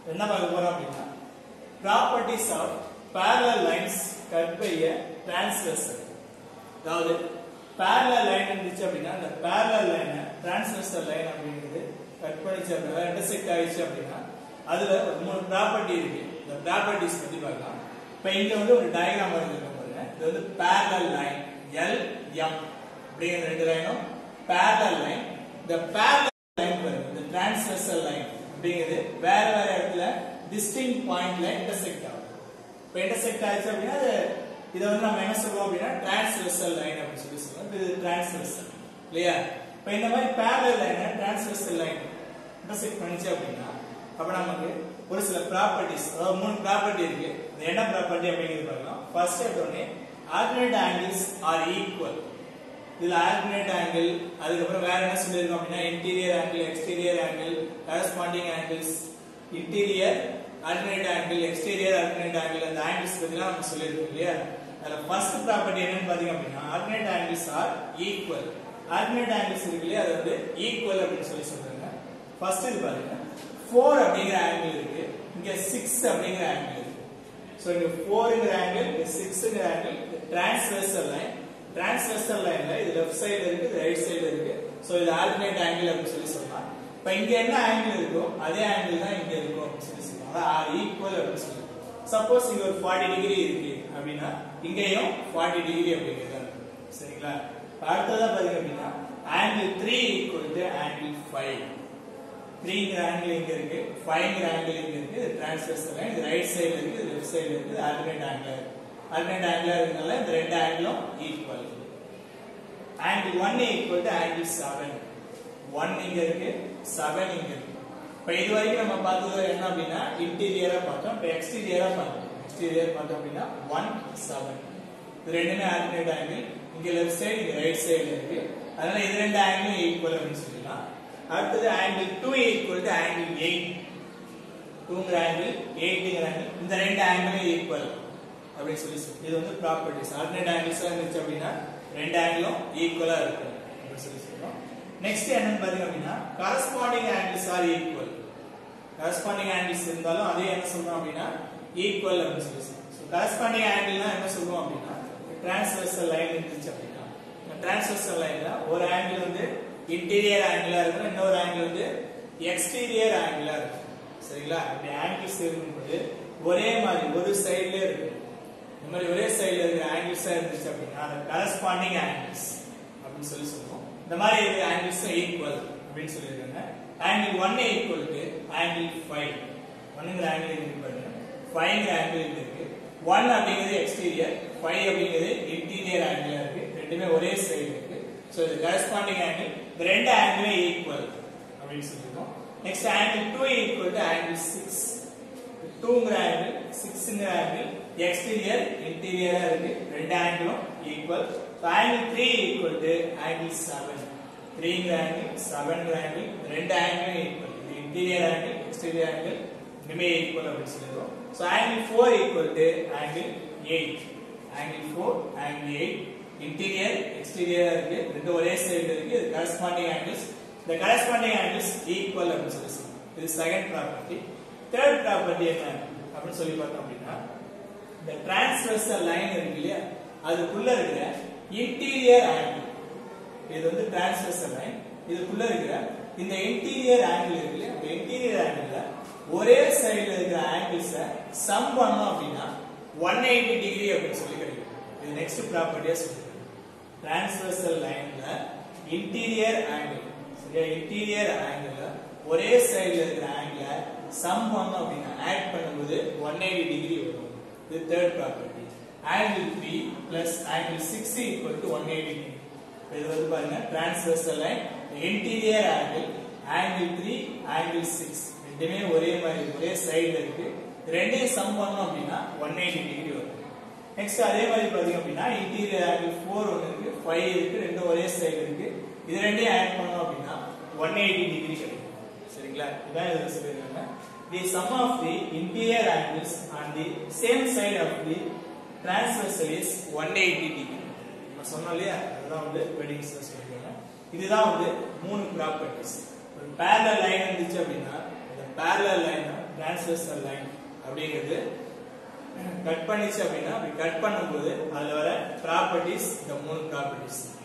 என்ன பார்க்க போறோம் அப்படின்னா properties of parallel lines cut by a transversal அதாவது parallel லைன் இருந்துச்சு அப்படின்னா அந்த parallel லைனை transversal லைன் அப்படிங்கிறது கட் பண்ணிச்சு அப்படின்னா intersect ஆயிடுச்சு அப்படின்னா அதுல ஒரு மூணு ப்ராப்பர்ட்டி இருக்கு இந்த ப்ராப்பர்ட்டிஸ் பத்தி பார்க்கலாம் இப்போ இங்க வந்து ஒரு டயக்ராம் வரைஞ்சிருக்க பாருங்க இது வந்து parallel லைன் L M அப்படிங்கிற ரெண்டு லைனும் parallel லைன் இந்த parallel லைன் பாருங்க இந்த transversal லைன் அப்படிங்கிறது வேற வேற இடத்துல distinct பாயிண்ட்ல intersect ஆகும் இப்போ intersect ஆயிடுச்சு அப்படின்னா அது இதை வந்து நம்ம என்ன சொல்லுவோம் அப்படின்னா transversal லைன் அப்படின்னு சொல்லி சொல்லுவோம் இது transversal இல்லையா இப்போ இந்த மாதிரி parallel லைனை transversal லைன் intersect பண்ணிச்சு அப்படின்னா அப்ப நமக்கு ஒரு சில ப்ராப்பர்ட்டிஸ் அதாவது மூணு ப்ராப்பர்ட்டி இருக்கு அது என்ன ப்ராப்பர்ட்டி அப்படிங்கிறது பார்க்கலாம் ஃபர்ஸ்ட் எடுத்தோடனே ஆல்டர்னேட் ஆங்கிள்ஸ் ஆர் ஈக்குவல் இதுல ஆல்டர்னேட் ஆங்கிள் அதுக்கப்புறம் வேற என்ன சொல்லியிருக்கோம் அப்படின்னா interior angle exterior angle corresponding angles interior alternate angle exterior alternate angle அந்த ஆங்கிள்ஸ் பத்திலாம் நம்ம சொல்லியிருக்கோம் இல்லையா அதுல ஃபர்ஸ்ட் ப்ராப்பர்ட்டி என்னன்னு பாத்தீங்க அப்படின்னா alternate angles are equal alternate angles இருக்கு இல்லையா அது வந்து ஈக்குவல் அப்படின்னு சொல்லி சொல்றாங்க ஃபர்ஸ்ட் இது பாருங்க 4 அப்படிங்கிற ஆங்கிள் இருக்கு இங்க 6 அப்படிங்கிற ஆங்கிள் இருக்கு சோ இங்க 4ங்கிற ஆங்கிள் இங்க 6ங்கிற ஆங்கிள் டிரான்ஸ்வர்சல் லைன் டிரான்ஸ்வர்சல் லைன்ல இது லெஃப்ட் சைடு இருக்கு இது ரைட் சைடு இருக்கு சோ இது ஆல்டர்னேட் ஆங்கிள் அப்படின்னு சொல்லி சொல்லலாம் இப்போ இங்க என்ன ஆங்கிள் இருக்கோ அதே ஆங்கிள் தான் இங்க இருக்கும் அப்படின்னு சொல்லி சொல்லலாம் அதாவது ஈக்குவல் அப்படின்னு சொல்லலாம் சப்போஸ் இங்க ஒரு 40 டிகிரி இருக்கு அப்படின்னா இங்கேயும் 40 டிகிரி அப்படிங்கிறது இருக்கும் சரிங்களா இப்ப அடுத்ததா பாத்தீங்க அப்படின்னா ஆங்கிள் 3 ஈக்குவல் டு ஆங்கிள் 5 த்ரீங்கிற ஆங்கிள் இங்க இருக்கு ஃபைவ்ங்கிற ஆங்கிள் இங்க இருக்கு இது டிரான்ஸ்வர்சல் லைன் இது ரைட் சைடுல இருக்கு இது லெஃப்ட் சைடுல இருக்கு ஆல்டர்னேட் ஆங்கிள் ஆல்டர்னேட் ஆங்கிள் இருக்கனால இந்த ரெண்டு ஆங்கிளும் equal angle 1 equal to angle 7 1 இங்க இருக்கு 7 இங்க இருக்கு இப்போ இது வரைக்கும் நம்ம பார்த்தது என்ன அப்படின்னா இன்டீரியரா பார்த்தோம் இப்போ எக்ஸ்டீரியரா பார்த்தோம் எக்ஸ்டீரியர் பார்த்தோம் அப்படின்னா 1 7 இது ரெண்டுமே ஆல்டர்னேட் ஆங்கிள் இங்க லெஃப்ட் சைடு இங்க ரைட் சைடுல இருக்கு அதனால இது ரெண்டு ஆங்கிளும் ஈக்குவல் அப்படின்னு சொல்லலாம் அடுத்தது ஆங்கிள் 2 ஈக்குவல் டு ஆங்கிள் 8 2ங்கிற ஆங்கிள் 8ங்கிற ஆங்கிள் இந்த ரெண்டு ஆங்கிளும் ஈக்குவல் அப்படின்னு சொல்லி சொல்லி இது வந்து ப்ராப்பர்ட்டிஸ் ஆல்டர்னேட் ஆங்கிள்ஸ் இருந்துச்சு அப்படின்னா ரெண்டு ஆங்கிளும் ஈக்குவலா இருக்கும் அப்படின்னு சொல்லி சொல்றோம் நெக்ஸ்ட் என்னன்னு பாத்தீங்க அப்படின்னா corresponding angles are equal corresponding angles இருந்தாலும் அதே என்ன சொல்றோம் அப்படின்னா ஈக்குவல் அப்படின்னு சொல்லி சொல்றோம் ஸோ கரஸ்பாண்டிங் ஆங்கிள்னா என்ன சொல்றோம் அப்படின்னா டிரான்ஸ்வர்சல் லைன் இருந்துச்சு அப்படின்னா டிரான்ஸ்வர்சல் லைன்ல ஒரு ஆங்கிள் வந்து இன்டீரியர் ஆங்கிளா இருக்கும் இன்னொரு ஆங்கிள் வந்து எக்ஸ்டீரியர் ஆங்கிளா இருக்கும் சரிங்களா இப்படி ஆங்கிள்ஸ் இருக்கும்போது ஒரே மாதிரி ஒரு சைடுல இருக்கும் இந்த மாதிரி ஒரே சைடுல இருக்கிற ஆங்கிள்ஸா இருந்துச்சு அப்படின்னா அது கரஸ்பாண்டிங் ஆங்கிள்ஸ் அப்படின்னு சொல்லி சொல்லுவோம் இந்த மாதிரி இருக்கிற ஆங்கிள்ஸ் ஈக்குவல் அப்படின்னு சொல்லியிருக்காங்க angle one equal to angle five ஒன்னுங்கிற ஆங்கிள் இருக்கு பாருங்க ஃபைவ்ங்கிற ஆங்கிள் இங்க இருக்கு ஒன் அப்படிங்கிறது எக்ஸ்டீரியர் ஃபைவ் அப்படிங்கிறது இன்டீரியர் ஆங்கிளா இருக்கு ரெண்டுமே ஒரே சைடு இருக்கு ஸோ இது கரஸ்பாண்டிங் ஆங்கிள் இந்த ரெண்டு ஆங்கிளுமே ஈக்குவல் அப்படின்னு சொல்லியிருக்கோம் next angle two equal to angle six டூங்கிற ஆங்கிள் சிக்ஸ்ங்கிற ஆங்கிள் எக்ஸ்டீரியர் இன்டீரியரா இருக்கு ரெண்டு ஆங்கிளும் equal angle three equal to angle seven த்ரீங்கிற ஆங்கிள் செவன்ங்கிற ஆங்கிள் ரெண்டு ஆங்கிளும் ஈக்குவல் இது இன்டீரியர் ஆங்கிள் எக்ஸ்டீரியர் ஆங்கிள் ரெண்டுமே ஈக்குவல் அப்படின்னு சொல்லிடுவோம் so angle four equal to angle eight angle four angle eight interior எக்ஸ்டீரியரா இருக்கு ரெண்டு ஒரே சைடு இருக்கு இது கரஸ்பாண்டிங் ஆங்கிள்ஸ் இந்த கரஸ்பாண்டிங் ஆங்கிள்ஸ் ஈக்குவல் அப்படின்னு சொல்லி சொல்லுவோம் இது செகண்ட் ப்ராப்பர்ட்டி தேர்ட் ப்ராப்பர்ட்டி என்ன அப்படின்னு சொல்லி பார்த்தோம் அப்படின்னா இந்த டிரான்ஸ்வர்சல் லைன் இருக்கு இல்லையா அதுக்குள்ள இருக்கிற இன்டீரியர் ஆங்கிள் இது வந்து டிரான்ஸ்வர்சல் லைன் இதுக்குள்ள இருக்கிற இந்த இன்டீரியர் ஆங்கிள் இருக்கு இல்லையா இந்த இன்டீரியர் ஆங்கிள்ல ஒரே சைடுல இருக்கிற ஆங்கிள்ஸ சம் பண்ணோம் அப்படின்னா ஒன் எயிட்டி டிகிரி அப்படின்னு சொல்லி கிடைக்கும் இது நெக்ஸ்ட் ப்ராப்பர்ட்டியா சொல்லிருக்கேன் டிரான்ஸ்வர்சல் லைன்ல இன்டீரியர் ஆங்கிள் சரியா இன்டீரியர் ஆங்கிள் ஒரே சைடுல இருக்கிற ஆங்கிள சம் பண்ணோம் அப்படின்னா ஆட் பண்ணும்போது ஒன் எயிட்டி டிகிரி வரும் இது third property angle three plus angle six equal to one eighty degree இது வந்து பாருங்க transversal line interior angle angle three angle six ரெண்டுமே ஒரே மாதிரி ஒரே சைடுல இருக்கு ரெண்டையும் சம் பண்ணோம் அப்படின்னா ஒன் எயிட்டி டிகிரி வரும் நெக்ஸ்ட் அதே மாதிரி பாத்தீங்க அப்படின்னா இன்டீரியர் ஆங்கிள் ஃபோர் ஒன்று இருக்கு ஃபைவ் இருக்கு ரெண்டும் ஒரே சைடு இருக்கு இது ரெண்டையும் ஆட் பண்ணோம் அப்படின்னா ஒன் எயிட்டி டிகிரி கிடைக்கும் சரிங்களா இதான் இதுல சொல்லியிருக்காங்க the sum of the interior angles on the same side of the transversal is one eighty degree நம்ம சொன்னோம் இல்லையா அதுதான் வந்து வெட்டிங்ஸ்ல சொல்லியிருக்காங்க இதுதான் வந்து மூணு ப்ராப்பர்ட்டிஸ் ஒரு பேரலல் லைன் இருந்துச்சு அப்படின்னா இந்த பேரலல் லைனை டிரான்ஸ்வர்சல் லைன் அப்படிங்கிறது கட் பண்ணிச்சு அப்படின்னா அப்படி கட் பண்ணும்போது அதுல வர ப்ராப்பர்ட்டிஸ் இந்த மூணு ப்ராப்பர்ட்டிஸ்